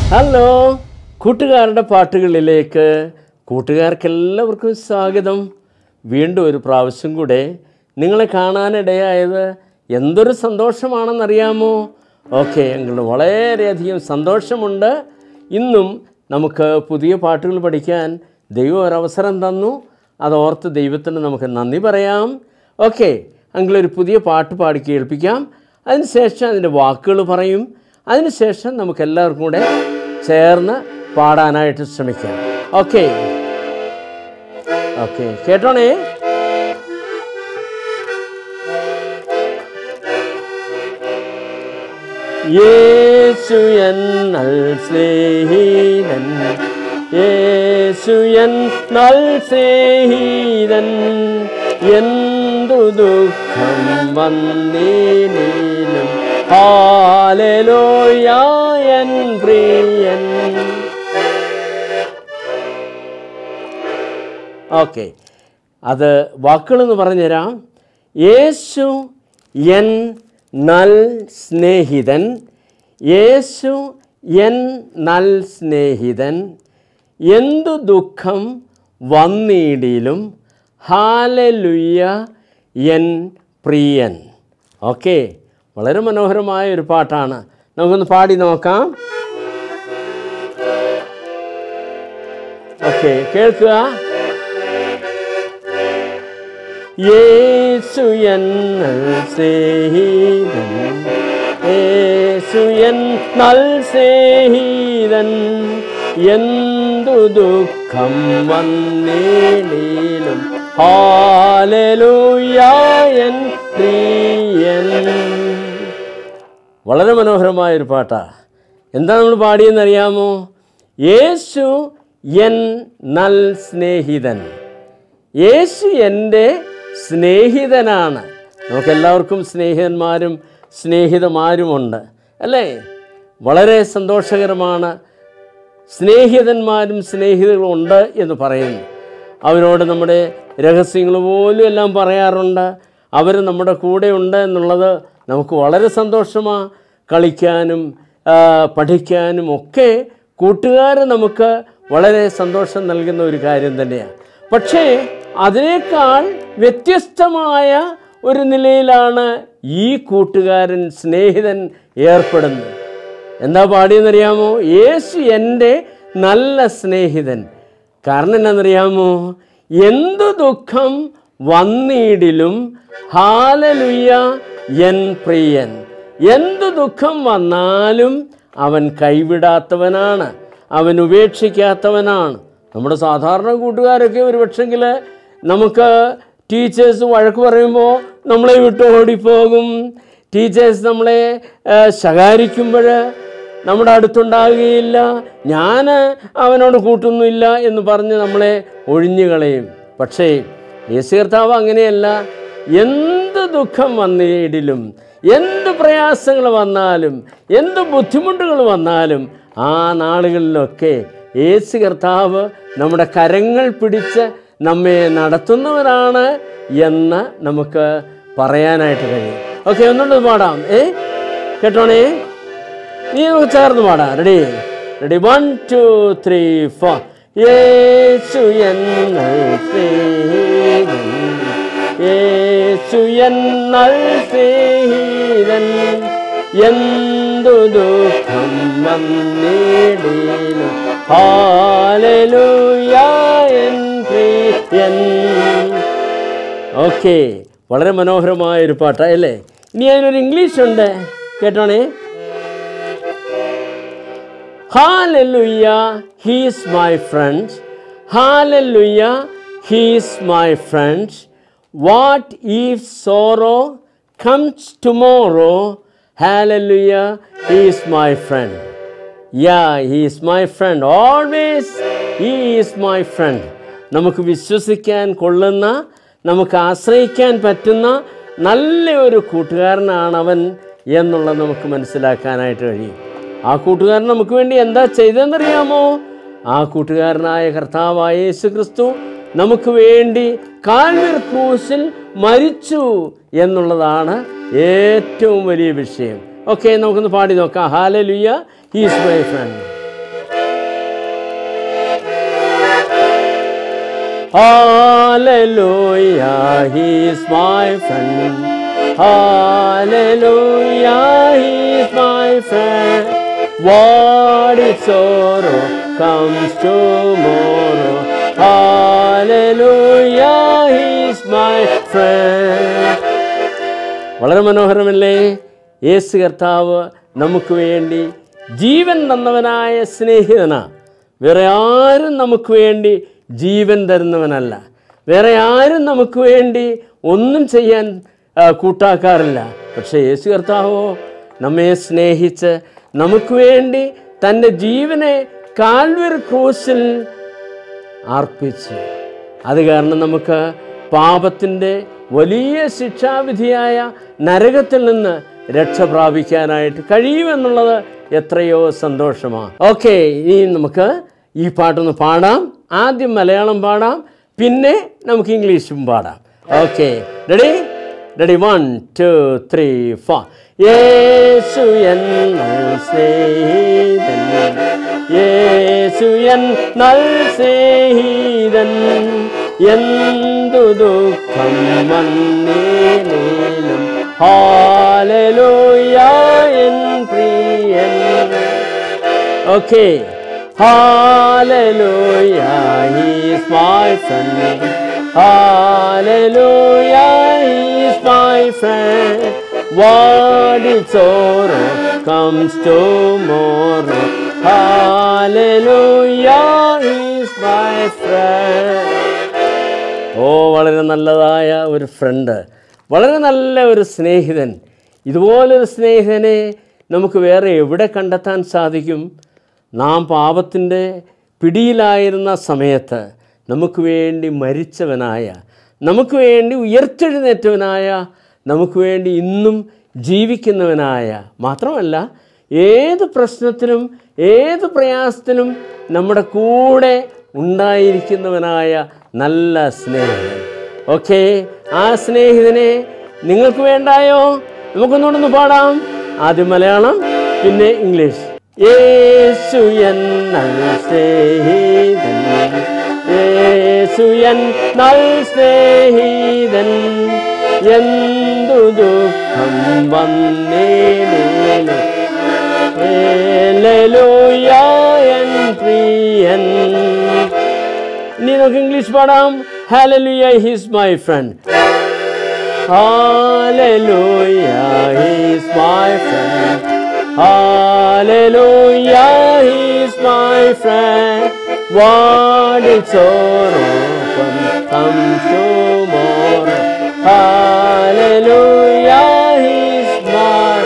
Hello കൂട്ടുകാരുടെ പാട്ടുകളിലേക്ക് കൂട്ടുകാർക്കെല്ലാവർക്കും സ്വാഗതം വീണ്ടും ഒരു പ്രാവശ്യം കൂടെ നിങ്ങളെ കാണാനിടയായത് എന്തൊരു സന്തോഷമാണെന്നറിയാമോ ഓക്കെ ഞങ്ങൾ വളരെയധികം സന്തോഷമുണ്ട് ഇന്നും നമുക്ക് പുതിയ പാട്ടുകൾ പഠിക്കാൻ ദൈവം ഒരവസരം തന്നു അതോർത്ത് ദൈവത്തിന് നമുക്ക് നന്ദി പറയാം ഓക്കെ അങ്കിളൊരു പുതിയ പാട്ട് പാടി കേൾപ്പിക്കാം അതിനുശേഷം അതിൻ്റെ വാക്കുകൾ പറയും അതിനുശേഷം നമുക്ക് എല്ലാവർക്കും കൂടെ ചേർന്ന് പാടാനായിട്ട് ശ്രമിക്കാം ഓക്കെ ഓക്കെ കേട്ടോണേ യേശു എന്നൽ സ്നേഹിതൻ യേശു എന്നൽ സ്നേഹിതൻ എന്തു ദുഃഖം വന്നീനിലും ഹാലലോയൻ പ്രിയൻ ഓക്കെ അത് വാക്കുകളെന്ന് പറഞ്ഞുതരാം യേശു എൻ നൽ സ്നേഹിതൻ യേശു എൻ നൽ സ്നേഹിതൻ എന്തു ദുഃഖം വന്നിടിലും ഹാലലുയ്യ എൻ പ്രിയൻ ഓക്കെ വളരെ മനോഹരമായ ഒരു പാട്ടാണ് നമുക്കൊന്ന് പാടി നോക്കാം ഓക്കെ കേൾക്കുക യേശു എന്നൽ സ്നേഹിതൻ യേശു എന്നൽ സ്നേഹിതൻ എന്തു ദുഃഖം വന്നിടിലും ഹാലലൂയൻ പ്രിയൻ വളരെ മനോഹരമായ ഒരു പാട്ടാണ് എന്താ നമ്മൾ പാടിയെന്നറിയാമോ യേശു എൻ നൽ സ്നേഹിതൻ യേശു എൻ്റെ സ്നേഹിതനാണ് നമുക്കെല്ലാവർക്കും സ്നേഹിതന്മാരും സ്നേഹിതമാരുമുണ്ട് അല്ലേ വളരെ സന്തോഷകരമാണ് സ്നേഹിതന്മാരും സ്നേഹിതകളും ഉണ്ട് എന്ന് പറയുന്നു അവരോട് നമ്മുടെ രഹസ്യങ്ങൾ പോലും എല്ലാം പറയാറുണ്ട് അവർ നമ്മുടെ കൂടെ ഉണ്ട് എന്നുള്ളത് നമുക്ക് വളരെ സന്തോഷമാണ് കളിക്കാനും ആ, പഠിക്കാനും ഒക്കെ കൂട്ടുകാർ നമുക്ക് വളരെ സന്തോഷം നൽകുന്ന ഒരു കാര്യം തന്നെയാണ് പക്ഷേ അതിനേക്കാൾ വ്യത്യസ്തമായ ഒരു നിലയിലാണ് ഈ കൂട്ടുകാരൻ സ്നേഹിതൻ ഏർപ്പെടുന്നത് എന്താ പാടിയെന്നറിയാമോ യേശു എൻ്റെ നല്ല സ്നേഹിതൻ കാരണം എന്നാണെന്നറിയാമോ എന്തു ദുഃഖം വന്നിടിലും ഹാലലുയ്യ എൻ പ്രിയൻ എന്തു ദുഃഖം വന്നാലും അവൻ കൈവിടാത്തവനാണ് അവൻ ഉപേക്ഷിക്കാത്തവനാണ് നമ്മുടെ സാധാരണ കൂട്ടുകാരൊക്കെ ഒരു പക്ഷെങ്കിൽ നമുക്ക് ടീച്ചേഴ്സ് വഴക്ക് പറയുമ്പോൾ നമ്മളെ വിട്ട് ഓടിപ്പോകും ടീച്ചേഴ്സ് നമ്മളെ ആ, ശകാരിക്കുമ്പോൾ നമ്മുടെ അടുത്തുണ്ടാകുകയില്ല ഞാൻ അവനോട് കൂട്ടൊന്നുമില്ല എന്ന് പറഞ്ഞ് നമ്മളെ ഒഴിഞ്ഞു കളയും പക്ഷേ യേശു കർത്താവ് അങ്ങനെയല്ല എന്ത് ദുഃഖം വന്നിടിലും എന്ത് പ്രയാസങ്ങൾ വന്നാലും എന്ത് ബുദ്ധിമുട്ടുകൾ വന്നാലും ആ നാളുകളിലൊക്കെ യേശു കർത്താവ് നമ്മുടെ കരങ്ങൾ പിടിച്ച് നമ്മെ നടത്തുന്നവരാണ് എന്ന് നമുക്ക് പറയാനായിട്ട് കഴിയും ഓക്കെ ഒന്നുള്ളത് പാടാം ഏ കേട്ടോണേ നീ നമുക്ക് ചേർന്ന് പാടാം ready ready one two three four Yesu എന്നൽ സ്നേഹിതൻ യേശു എന്നൽ സ്നേഹിതൻ എന്തു ദുഃഖം വന്നിടിലും ഹാലലൂയൻ പ്രിയൻ ഓക്കെ വളരെ മനോഹരമായ ഒരു പാട്ടാ അല്ലേ ഇനി അതിനൊരു ഇംഗ്ലീഷ് ഉണ്ട് കേട്ടോണേ Hallelujah, He is my friend. Hallelujah, He is my friend. What if sorrow comes tomorrow? Hallelujah, He is my friend. Yeah, He is my friend. Always He is my friend. നമുക്ക് വിശ്വസിക്കാൻ കൊള്ളുന്ന നമുക്ക് ആശ്രയിക്കാൻ പറ്റുന്ന നല്ല ഒരു കൂട്ടുകാരനാണ് അവൻ എന്നുള്ളത് നമുക്ക് മനസ്സിലാക്കാനായിട്ട് കഴിയും ആ കൂട്ടുകാരൻ നമുക്ക് വേണ്ടി എന്താ ചെയ്തതെന്നറിയാമോ ആ കൂട്ടുകാരനായ കർത്താവായ യേശു ക്രിസ്തു നമുക്ക് വേണ്ടി കാൽവർ ക്രൂശിൽ മരിച്ചു എന്നുള്ളതാണ് ഏറ്റവും വലിയ വിഷയം ഓക്കെ നമുക്കൊന്ന് പാടി നോക്കാം hallelujah he's my friend Hallelujah, He is my friend. Hallelujah, He is my friend. What if sorrow comes tomorrow? Hallelujah, He is my friend. വളരെ മനോഹരമല്ലേ യേശു കർത്താവ് നമുക്ക് വേണ്ടി ജീവൻ തന്നവനായ സ്നേഹിതനാ വേറെ ആരും നമുക്ക് വേണ്ടി ജീവൻ തരുന്നവനല്ല വേറെ ആരും നമുക്ക് വേണ്ടി ഒന്നും ചെയ്യാൻ ആ, കൂട്ടാക്കാറില്ല പക്ഷേ യേശു കർത്താവോ നമ്മെ സ്നേഹിച്ച് നമുക്ക് വേണ്ടി തൻ്റെ ജീവനെ കാൽവർ ക്രൂസിൽ അർപ്പിച്ചു അത് കാരണം നമുക്ക് പാപത്തിൻ്റെ വലിയ ശിക്ഷാവിധിയായ നരകത്തിൽ നിന്ന് രക്ഷ പ്രാപിക്കാനായിട്ട് കഴിയുമെന്നുള്ളത് എത്രയോ സന്തോഷമാണ് ഓക്കെ ഇനി നമുക്ക് ഈ പാട്ടൊന്ന് പാടാം ആദ്യം മലയാളം പാടാം പിന്നെ നമുക്ക് ഇംഗ്ലീഷും പാടാം okay ready ready one two three four Yesu എന്ന സ്നേഹിതൻ യേശു എന്നൽ സ്നേഹിതൻ എന്തു ദുഃഖം വന്നേലും ഹാലലൂയ എൻ പ്രിയൻ okay Hallelujah, He is my friend. Hallelujah, He is my friend. What if sorrow comes tomorrow? Hallelujah, He is my friend. ഓ വളരെ നല്ലതായ ഒരു ഫ്രണ്ട് വളരെ നല്ല ഒരു സ്നേഹിതൻ ഇതുപോലൊരു സ്നേഹിതനെ നമുക്ക് വേറെ എവിടെ കണ്ടെത്താൻ സാധിക്കും നാം പാപത്തിൻ്റെ പിടിയിലായിരുന്ന സമയത്ത് നമുക്ക് വേണ്ടി മരിച്ചവനായ നമുക്ക് വേണ്ടി ഉയർത്തെഴുന്നേറ്റവനായ നമുക്ക് വേണ്ടി ഇന്നും ജീവിക്കുന്നവനായ മാത്രമല്ല ഏത് പ്രശ്നത്തിലും ഏത് പ്രയാസത്തിലും നമ്മുടെ കൂടെ ഉണ്ടായിരിക്കുന്നവനായ നല്ല സ്നേഹിതൻ ഓക്കെ ആ സ്നേഹിതനെ നിങ്ങൾക്ക് വേണ്ടായോ നമുക്കൊന്നുകൂടെ പാടാം ആദ്യം മലയാളം പിന്നെ ഇംഗ്ലീഷ് യേശു എന്നൽ സ്നേഹിതൻ യേശു എന്നൽ സ്നേഹിതൻ എന്തു ദുഃഖം വന്നേലും ഹല്ലേലൂയ എൻ പ്രിയൻ ഇനി നമുക്ക് ഇംഗ്ലീഷ് പാടാം hallelujah he's my friend hallelujah he's my friend hallelujah he's my friend what is sorrow comes tomorrow hallelujah he's my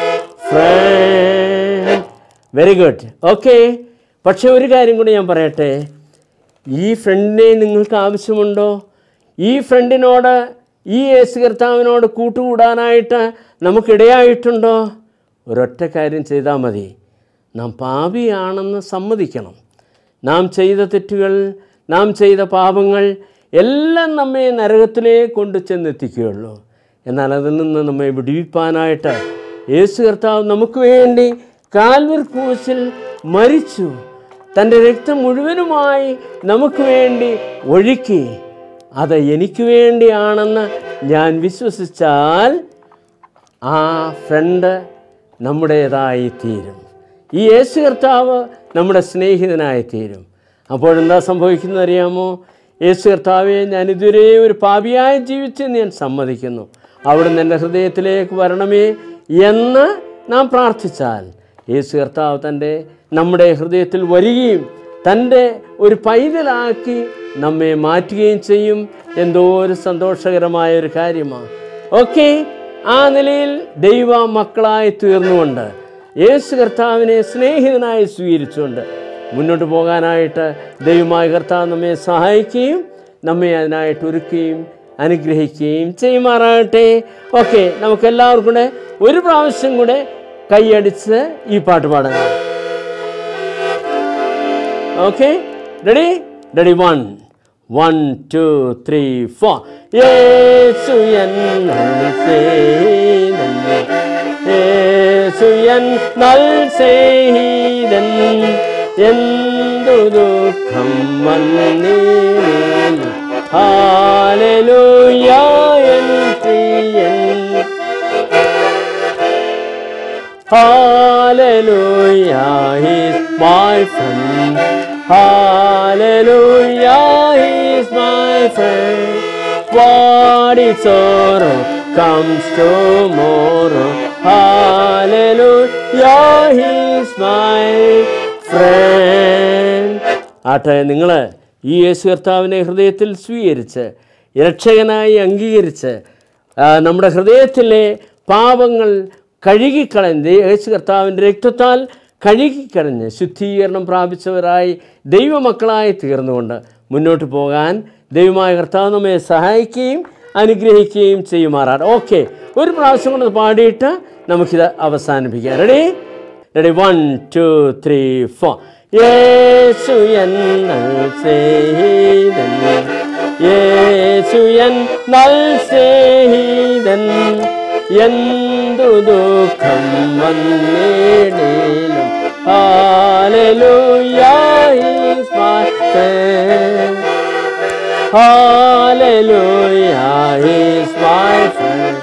friend very good okay പക്ഷെ ഒരു കാര്യം കൂടി ഞാൻ പറയട്ടെ ഈ ഫ്രണ്ടിനെ നിങ്ങൾക്ക് ആവശ്യമുണ്ടോ ഈ ഫ്രണ്ടിനോട് ഈ യേശു കർത്താവിനോട് കൂട്ടുകൂടാനായിട്ട് നമുക്കിടയായിട്ടുണ്ടോ ഒരൊറ്റ കാര്യം ചെയ്താൽ മതി നാം പാപിയാണെന്ന് സമ്മതിക്കണം നാം ചെയ്ത തെറ്റുകൾ നാം ചെയ്ത പാപങ്ങൾ എല്ലാം നമ്മെ നരകത്തിലേക്ക് കൊണ്ട് ചെന്നെത്തിക്കുകയുള്ളൂ എന്നാൽ അതിൽ നിന്ന് നമ്മെ വിടുവിപ്പാനായിട്ട് യേശു കർത്താവ് നമുക്ക് വേണ്ടി കാൽവർ ക്രൂശിൽ മരിച്ചു തൻ്റെ രക്തം മുഴുവനുമായി നമുക്ക് വേണ്ടി ഒഴുക്കി അത് എനിക്ക് വേണ്ടിയാണെന്ന് ഞാൻ വിശ്വസിച്ചാൽ ആ ഫ്രണ്ട് നമ്മുടേതായി തീരും ഈ യേശു കർത്താവ് നമ്മുടെ സ്നേഹിതനായി തീരും അപ്പോഴെന്താ സംഭവിക്കുന്നത് അറിയാമോ യേശു കർത്താവെ ഞാൻ ഇതുവരെ ഒരു പാപിയായി ജീവിച്ചെന്ന് ഞാൻ സമ്മതിക്കുന്നു അവിടുന്ന് എൻ്റെ ഹൃദയത്തിലേക്ക് വരണമേ എന്ന് നാം പ്രാർത്ഥിച്ചാൽ യേശു കർത്താവ് തൻ്റെ നമ്മുടെ ഹൃദയത്തിൽ വരികയും തൻ്റെ ഒരു പൈതലാക്കി നമ്മെ മാറ്റുകയും ചെയ്യും എന്തോ ഒരു സന്തോഷകരമായ ഒരു കാര്യമാണ് ഓക്കെ ആ നിലയിൽ ദൈവ മക്കളായി തീർന്നുകൊണ്ട് യേശു കർത്താവിനെ സ്നേഹിതനായി സ്വീകരിച്ചുകൊണ്ട് മുന്നോട്ട് പോകാനായിട്ട് ദൈവമായ കർത്താവ് നമ്മെ സഹായിക്കുകയും നമ്മെ അതിനായിട്ട് ഒരുക്കുകയും അനുഗ്രഹിക്കുകയും ചെയ്യുമാറാകട്ടെ ഓക്കെ നമുക്ക് എല്ലാവർക്കും കൂടെ ഒരു പ്രാവശ്യം കൂടെ കൈയടിച്ച് ഈ പാട്ട് പാടാം okay ready ready one one two three four Yesu എന്നൽ സ്നേഹിതൻ യേശു എന്നൽ സ്നേഹിതൻ എന്തു ദുഃഖം വന്നേലും ഹാലലൂയ എൻ പ്രിയൻ Hallelujah, He's my friend. Hallelujah, He's my friend. What is sorrow comes tomorrow. Hallelujah, He's my friend. ആട്ടെ നിങ്ങൾ ഈ യേശു കർത്താവിനെ ഹൃദയത്തിൽ സ്വീകരിച്ച് രക്ഷകനായി അംഗീകരിച്ച് ആ, നമ്മുടെ ഹൃദയത്തിലെ പാപങ്ങൾ കഴുകിക്കളഞ്ഞ് യേശു കർത്താവിൻ്റെ രക്തത്താൽ കഴുകിക്കളഞ്ഞ് ശുദ്ധീകരണം പ്രാപിച്ചവരായി ദൈവമക്കളായി തീർന്നുകൊണ്ട് മുന്നോട്ട് പോകാൻ ദൈവമായ കർത്താവ് നമ്മെ സഹായിക്കുകയും അനുഗ്രഹിക്കുകയും ചെയ്യുമാറാണ് ഓക്കെ ഒരു പ്രാവശ്യം കൊണ്ട് പാടിയിട്ട് നമുക്കിത് അവസാനിപ്പിക്കാം ready ready one two three four Yesu എന്നൽ സ്നേഹിതൻ യേശു എന്നൽ സ്നേഹിതൻ എന്തു ദുഃഖം വന്നിടേലും Hallelujah is my friend. Hallelujah is my friend.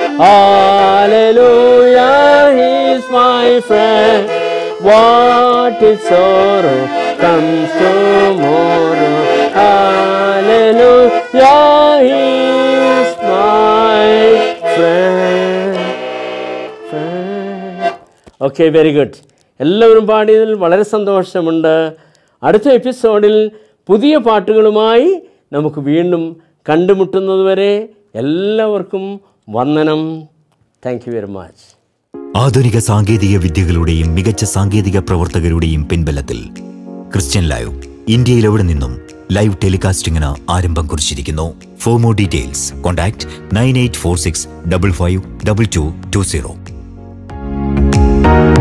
Hallelujah is my friend. What is sorrow comes tomorrow. Hallelujah is my friend. Okay very good എല്ലാവരും പാടിയതിൽ വളരെ സന്തോഷമുണ്ട് അടുത്ത എപ്പിസോഡിൽ പുതിയ പാട്ടുകളുമായി നമുക്ക് വീണ്ടും കണ്ടുമുട്ടുന്നതുവരെ എല്ലാവർക്കും വന്ദനം താങ്ക് യു വെരി മച്ച് ആധുനിക സാങ്കേതിക വിദ്യകളുടെയും മികച്ച സാങ്കേതിക പ്രവർത്തകരുടെയും പിൻബലത്തിൽ ക്രിസ്ത്യൻ ലൈവ് ഇന്ത്യയിൽ എവിടെ നിന്നും ലൈവ് ടെലികാസ്റ്റിംഗിന് ആരംഭം കുറിച്ചിരിക്കുന്നു for more details contact nine eight four six double five double two two zero